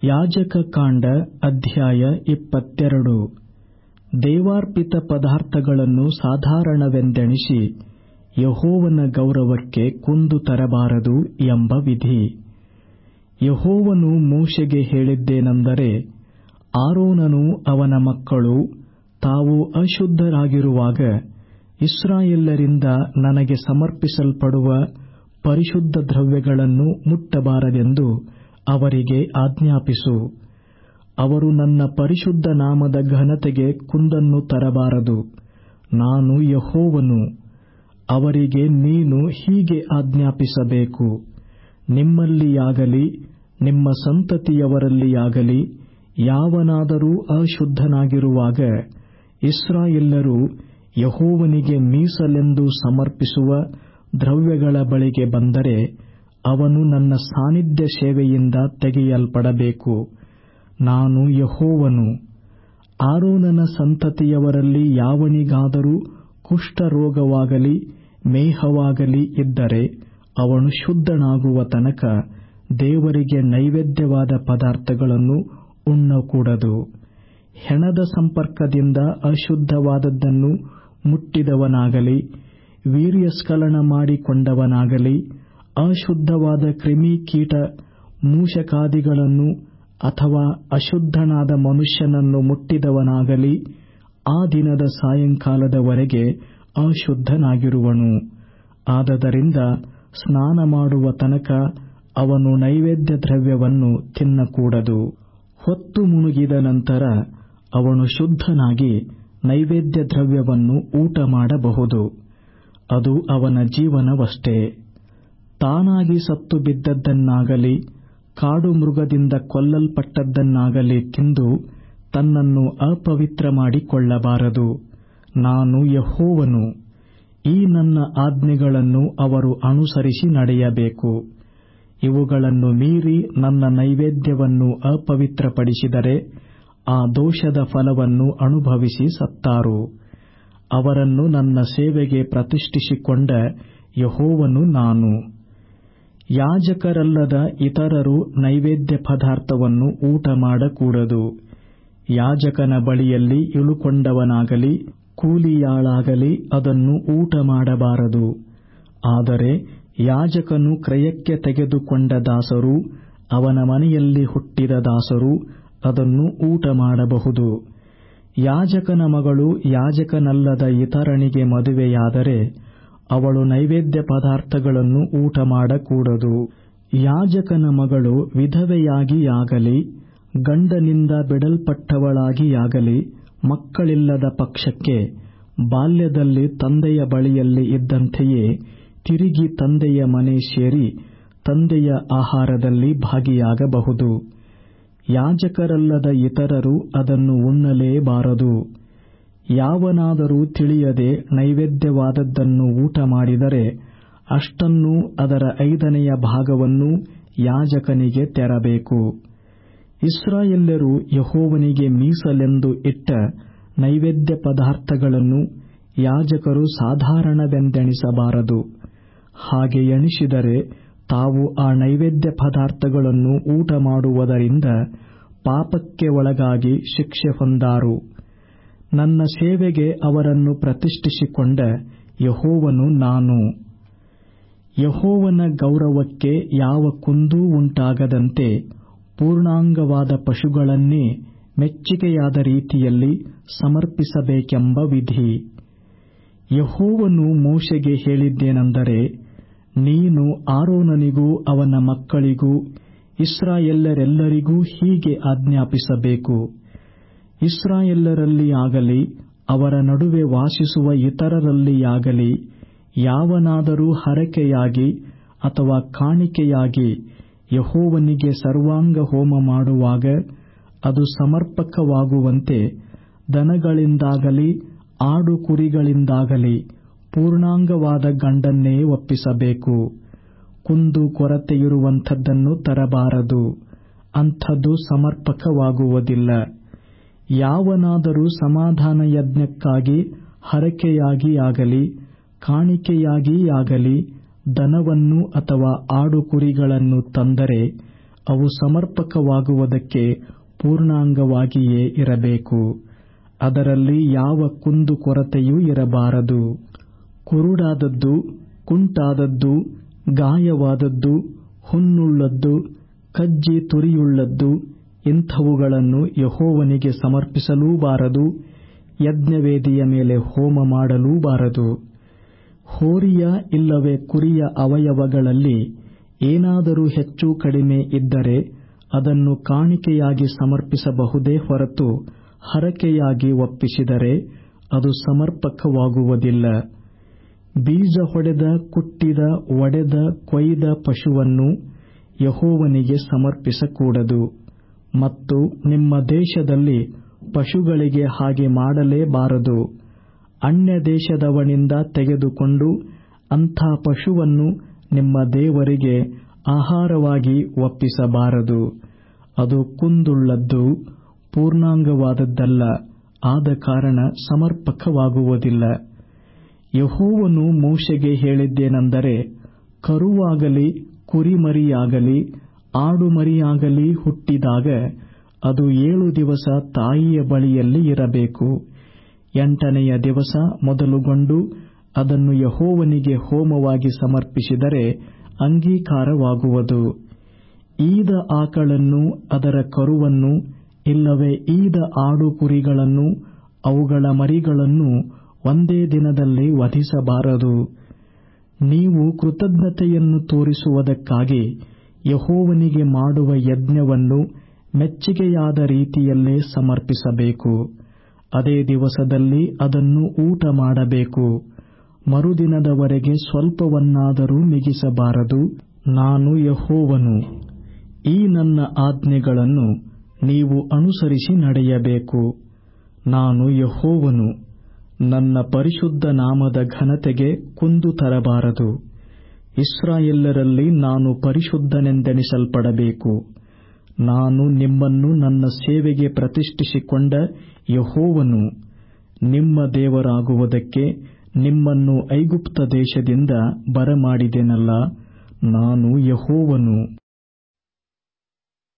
ಯಾಜಕಕಾಂಡ ಅಧ್ಯಾಯ ಇಪ್ಪತ್ತೆರಡು ದೇವಾರ್ಪಿತ ಪದಾರ್ಥಗಳನ್ನು ಸಾಧಾರಣವೆಂದೆಣಿಸಿ ಯೆಹೋವನ ಗೌರವಕ್ಕೆ ಕುಂದು ತರಬಾರದು ಎಂಬ ವಿಧಿ ಯೆಹೋವನು ಮೋಶೆಗೆ ಹೇಳಿದ್ದೇನೆಂದರೆ ಆರೋನನೂ ಅವನ ಮಕ್ಕಳೂ ತಾವು ಅಶುದ್ಧರಾಗಿರುವಾಗ ಇಸ್ರಾಯೇಲ್ಯರಿಂದ ನನಗೆ ಸಮರ್ಪಿಸಲ್ಪಡುವ ಪರಿಶುದ್ಧ ದ್ರವ್ಯಗಳನ್ನು ಮುಟ್ಟಬಾರದೆಂದು ಅವರಿಗೆ ಆಜ್ಞಾಪಿಸು ಅವರು ನನ್ನ ಪರಿಶುದ್ಧ ನಾಮದ ಘನತೆಗೆ ಕುಂದನ್ನು ತರಬಾರದು ನಾನು ಯೆಹೋವನು ಅವರಿಗೆ ನೀನು ಹೀಗೆ ಆಜ್ಞಾಪಿಸಬೇಕು ನಿಮ್ಮಲ್ಲಿಯಾಗಲಿ ನಿಮ್ಮ ಸಂತತಿಯವರಲ್ಲಿಯಾಗಲಿ ಯಾವನಾದರೂ ಅಶುದ್ಧನಾಗಿರುವಾಗ ಇಸ್ರಾಯೇಲ್ಯರು ಯೆಹೋವನಿಗೆ ಮೀಸಲೆಂದು ಸಮರ್ಪಿಸುವ ದ್ರವ್ಯಗಳ ಬಳಿಗೆ ಬಂದರೆ ಅವನು ನನ್ನ ಸಾನ್ನಿಧ್ಯ ಸೇವೆಯಿಂದ ತೆಗೆಯಲ್ಪಡಬೇಕು ನಾನು ಯೆಹೋವನು ಆರೋನನ ಸಂತತಿಯವರಲ್ಲಿ ಯಾವನಿಗಾದರೂ ಕುಷ್ಠರೋಗವಾಗಲಿ ಮೇಹವಾಗಲಿ ಇದ್ದರೆ ಅವನು ಶುದ್ಧನಾಗುವ ತನಕ ದೇವರಿಗೆ ನೈವೇದ್ಯವಾದ ಪದಾರ್ಥಗಳನ್ನು ಉಣ್ಣಕೂಡದು ಹೆಣದ ಸಂಪರ್ಕದಿಂದ ಅಶುದ್ಧವಾದದ್ದನ್ನು ಮುಟ್ಟಿದವನಾಗಲಿ ವೀರ್ಯಸ್ಖಲನ ಮಾಡಿಕೊಂಡವನಾಗಲಿ ಅಶುದ್ಧವಾದ ಕ್ರಿಮಿಕೀಟ ಮೂಷಕಾದಿಗಳನ್ನು ಅಥವಾ ಅಶುದ್ಧನಾದ ಮನುಷ್ಯನನ್ನು ಮುಟ್ಟಿದವನಾಗಲಿ ಆ ದಿನದ ಸಾಯಂಕಾಲದವರೆಗೆ ಅಶುದ್ಧನಾಗಿರುವನು ಆದದರಿಂದ ಸ್ನಾನ ಮಾಡುವ ತನಕ ಅವನು ನೈವೇದ್ಯ ದ್ರವ್ಯವನ್ನು ತಿನ್ನಕೂಡದು ಹೊತ್ತು ಮುಳುಗಿದ ನಂತರ ಅವನು ಶುದ್ಧನಾಗಿ ನೈವೇದ್ಯ ದ್ರವ್ಯವನ್ನು ಊಟ ಮಾಡಬಹುದು ಅದು ಅವನ ಜೀವನವಷ್ಟೇ ತಾನಾಗಿ ಸತ್ತು ಬಿದ್ದದ್ದನ್ನಾಗಲಿ ಕಾಡು ಮೃಗದಿಂದ ಕೊಲ್ಲಲ್ಪಟ್ಟದ್ದನ್ನಾಗಲಿ ತಿಂದು ತನ್ನನ್ನು ಅಪವಿತ್ರ ಮಾಡಿಕೊಳ್ಳಬಾರದು ನಾನು ಯೆಹೋವನು ಈ ನನ್ನ ಆಜ್ಞೆಗಳನ್ನು ಅವರು ಅನುಸರಿಸಿ ನಡೆಯಬೇಕು ಇವುಗಳನ್ನು ಮೀರಿ ನನ್ನ ನೈವೇದ್ಯವನ್ನು ಅಪವಿತ್ರಪಡಿಸಿದರೆ ಆ ದೋಷದ ಫಲವನ್ನು ಅನುಭವಿಸಿ ಸತ್ತಾರು ಅವರನ್ನು ನನ್ನ ಸೇವೆಗೆ ಪ್ರತಿಷ್ಠಿಸಿಕೊಂಡ ಯೆಹೋವನು ನಾನು ಯಾಜಕರಲ್ಲದ ಇತರರು ನೈವೇದ್ಯ ಪದಾರ್ಥವನ್ನು ಊಟ ಮಾಡಕೂಡದು ಯಾಜಕನ ಬಳಿಯಲ್ಲಿ ಇಳುಕೊಂಡವನಾಗಲಿ ಕೂಲಿಯಾಳಾಗಲಿ ಅದನ್ನು ಊಟ ಮಾಡಬಾರದು ಆದರೆ ಯಾಜಕನು ಕ್ರಯಕ್ಕೆ ತೆಗೆದುಕೊಂಡ ದಾಸರು ಅವನ ಮನೆಯಲ್ಲಿ ಹುಟ್ಟಿದ ದಾಸರು ಅದನ್ನು ಊಟ ಮಾಡಬಹುದು ಯಾಜಕನ ಮಗಳು ಯಾಜಕನಲ್ಲದ ಇತರನಿಗೆ ಮದುವೆಯಾದರೆ ಅವಳು ನೈವೇದ್ಯ ಪದಾರ್ಥಗಳನ್ನು ಊಟ ಮಾಡಕೂಡದು ಯಾಜಕನ ಮಗಳು ವಿಧವೆಯಾಗಿಯಾಗಲಿ ಗಂಡನಿಂದ ಬಿಡಲ್ಪಟ್ಟವಳಾಗಿಯಾಗಲಿ ಮಕ್ಕಳಿಲ್ಲದ ಪಕ್ಷಕ್ಕೆ ಬಾಲ್ಯದಲ್ಲಿ ತಂದೆಯ ಬಳಿಯಲ್ಲಿ ಇದ್ದಂತೆಯೇ ತಿರುಗಿ ತಂದೆಯ ಮನೆ ಸೇರಿ ತಂದೆಯ ಆಹಾರದಲ್ಲಿ ಭಾಗಿಯಾಗಬಹುದು ಯಾಜಕರಲ್ಲದ ಇತರರು ಅದನ್ನು ಉಣ್ಣಲೇಬಾರದು ಯಾವನಾದರೂ ತಿಳಿಯದೆ ನೈವೇದ್ಯವಾದದ್ದನ್ನು ಊಟ ಮಾಡಿದರೆ ಅಷ್ಟನ್ನೂ ಅದರ ಐದನೆಯ ಭಾಗವನ್ನೂ ಯಾಜಕನಿಗೆ ತೆರಬೇಕು ಇಸ್ರಾಯೇಲ್ಯರು ಯೆಹೋವನಿಗೆ ಮೀಸಲೆಂದು ಇಟ್ಟ ನೈವೇದ್ಯ ಪದಾರ್ಥಗಳನ್ನು ಯಾಜಕರು ಸಾಧಾರಣವೆಂದೆಣಿಸಬಾರದು ಹಾಗೆ ಎಣಿಸಿದರೆ ತಾವು ಆ ನೈವೇದ್ಯ ಪದಾರ್ಥಗಳನ್ನು ಊಟ ಮಾಡುವುದರಿಂದ ಪಾಪಕ್ಕೆ ಒಳಗಾಗಿ ಶಿಕ್ಷೆ ಹೊಂದಾರು ನನ್ನ ಸೇವೆಗೆ ಅವರನ್ನು ಪ್ರತಿಷ್ಠಿಸಿಕೊಂಡ ಯೆಹೋವನು ನಾನು ಯೆಹೋವನ ಗೌರವಕ್ಕೆ ಯಾವ ಕುಂದೂ ಉಂಟಾಗದಂತೆ ಪೂರ್ಣಾಂಗವಾದ ಪಶುಗಳನ್ನೇ ಮೆಚ್ಚಿಕೆಯಾದ ರೀತಿಯಲ್ಲಿ ಸಮರ್ಪಿಸಬೇಕೆಂಬ ವಿಧಿ ಯೆಹೋವನು ಮೋಶೆಗೆ ಹೇಳಿದ್ದೇನೆಂದರೆ ನೀನು ಆರೋನನಿಗೂ ಅವನ ಮಕ್ಕಳಿಗೂ ಇಸ್ರಾಯೇಲ್ಯರೆಲ್ಲರಿಗೂ ಹೀಗೆ ಆಜ್ಞಾಪಿಸಬೇಕು ಇಸ್ರಾಯೇಲ್ಯರಲ್ಲಿಯಾಗಲಿ ಅವರ ನಡುವೆ ವಾಸಿಸುವ ಇತರರಲ್ಲಿಯಾಗಲಿ ಯಾವನಾದರೂ ಹರಕೆಯಾಗಿ ಅಥವಾ ಕಾಣಿಕೆಯಾಗಿ ಯೆಹೋವನಿಗೆ ಸರ್ವಾಂಗ ಹೋಮ ಮಾಡುವಾಗ ಅದು ಸಮರ್ಪಕವಾಗುವಂತೆ ದನಗಳಿಂದಾಗಲಿ ಆಡು ಕುರಿಗಳಿಂದಾಗಲಿ ಪೂರ್ಣಾಂಗವಾದ ಗಂಡನ್ನೇ ಒಪ್ಪಿಸಬೇಕು ಕುಂದು ಕೊರತೆಯಿರುವಂಥದ್ದನ್ನು ತರಬಾರದು ಅಂಥದ್ದು ಸಮರ್ಪಕವಾಗುವುದಿಲ್ಲ ಯಾವನಾದರೂ ಸಮಾಧಾನ ಯಜ್ಞಕ್ಕಾಗಿ ಹರಕೆಯಾಗಿಯಾಗಲಿ ಕಾಣಿಕೆಯಾಗಿಯಾಗಲಿ ದನವನ್ನು ಅಥವಾ ಆಡು ಕುರಿಗಳನ್ನು ತಂದರೆ ಅವು ಸಮರ್ಪಕವಾಗುವುದಕ್ಕೆ ಪೂರ್ಣಾಂಗವಾಗಿಯೇ ಇರಬೇಕು ಅದರಲ್ಲಿ ಯಾವ ಕುಂದುಕೊರತೆಯೂ ಇರಬಾರದು ಕುರುಡಾದದ್ದು ಕುಂಟಾದದ್ದು ಗಾಯವಾದದ್ದು ಹುಣ್ಣುಳ್ಳದ್ದು ಕಜ್ಜಿ ತುರಿಯುಳ್ಳದ್ದು ಇಂಥವುಗಳನ್ನು ಯೆಹೋವನಿಗೆ ಸಮರ್ಪಿಸಲೂಬಾರದು ಯಜ್ಞವೇದಿಯ ಮೇಲೆ ಹೋಮ ಮಾಡಲೂಬಾರದು ಹೋರಿಯ ಇಲ್ಲವೇ ಕುರಿಯ ಅವಯವಗಳಲ್ಲಿ ಏನಾದರೂ ಹೆಚ್ಚು ಕಡಿಮೆ ಇದ್ದರೆ ಅದನ್ನು ಕಾಣಿಕೆಯಾಗಿ ಸಮರ್ಪಿಸಬಹುದೇ ಹೊರತು ಹರಕೆಯಾಗಿ ಒಪ್ಪಿಸಿದರೆ ಅದು ಸಮರ್ಪಕವಾಗುವುದಿಲ್ಲ ಬೀಜ ಹೊಡೆದ ಕುಟ್ಟಿದ ಒಡೆದ ಕೊಯ್ದ ಪಶುವನ್ನು ಯೆಹೋವನಿಗೆ ಸಮರ್ಪಿಸಕೂಡದು ಮತ್ತು ನಿಮ್ಮ ದೇಶದಲ್ಲಿ ಪಶುಗಳಿಗೆ ಹಾಗೆ ಮಾಡಲೇಬಾರದು ಅನ್ಯದೇಶದವನಿಂದ ತೆಗೆದುಕೊಂಡು ಅಂಥ ಪಶುವನ್ನು ನಿಮ್ಮ ದೇವರಿಗೆ ಆಹಾರವಾಗಿ ಒಪ್ಪಿಸಬಾರದು ಅದು ಕುಂದುಳ್ಳದ್ದು ಪೂರ್ಣಾಂಗವಾದದ್ದಲ್ಲ ಆದ ಕಾರಣ ಸಮರ್ಪಕವಾಗುವುದಿಲ್ಲ ಯೆಹೋವನು ಮೋಶೆಗೆ ಹೇಳಿದ್ದೇನೆಂದರೆ ಕರುವಾಗಲಿ ಕುರಿಮರಿಯಾಗಲಿ ಆಡುಮರಿಯಾಗಲಿ ಹುಟ್ಟಿದಾಗ ಅದು ಏಳು ದಿವಸ ತಾಯಿಯ ಬಳಿಯಲ್ಲಿ ಇರಬೇಕು ಎಂಟನೆಯ ದಿವಸ ಮೊದಲುಗೊಂಡು ಅದನ್ನು ಯೆಹೋವನಿಗೆ ಹೋಮವಾಗಿ ಸಮರ್ಪಿಸಿದರೆ ಅಂಗೀಕಾರವಾಗುವುದು ಈದ ಆಕಳನ್ನು ಅದರ ಕರುವನ್ನು ಇಲ್ಲವೇ ಈದ ಆಡು ಕುರಿಗಳನ್ನು ಅವುಗಳ ಮರಿಗಳನ್ನು ಒಂದೇ ದಿನದಲ್ಲಿ ವಧಿಸಬಾರದು ನೀವು ಕೃತಜ್ಞತೆಯನ್ನು ತೋರಿಸುವುದಕ್ಕಾಗಿ ಯೆಹೋವನಿಗೆ ಮಾಡುವ ಯಜ್ಞವನ್ನು ಮೆಚ್ಚಿಗೆಯಾದ ರೀತಿಯಲ್ಲೇ ಸಮರ್ಪಿಸಬೇಕು ಅದೇ ದಿವಸದಲ್ಲಿ ಅದನ್ನು ಊಟ ಮಾಡಬೇಕು ಮರುದಿನದವರೆಗೆ ಸ್ವಲ್ಪವನ್ನಾದರೂ ಮಿಗಿಸಬಾರದು ನಾನು ಯೆಹೋವನು ಈ ನನ್ನ ಆಜ್ಞೆಗಳನ್ನು ನೀವು ಅನುಸರಿಸಿ ನಡೆಯಬೇಕು ನಾನು ಯೆಹೋವನು ನನ್ನ ಪರಿಶುದ್ಧ ನಾಮದ ಘನತೆಗೆ ಕುಂದು ತರಬಾರದು ಇಸ್ರಾಯೇಲ್ಯರಲ್ಲಿ ನಾನು ಪರಿಶುದ್ಧನೆಂದೆಣಿಸಲ್ಪಡಬೇಕು ನಾನು ನಿಮ್ಮನ್ನು ನನ್ನ ಸೇವೆಗೆ ಪ್ರತಿಷ್ಠಿಸಿಕೊಂಡ ಯೆಹೋವನು ನಿಮ್ಮ ದೇವರಾಗುವುದಕ್ಕೆ ನಿಮ್ಮನ್ನು ಐಗುಪ್ತ ದೇಶದಿಂದ ಬರಮಾಡಿದೆನಲ್ಲ ನಾನು ಯೆಹೋವನು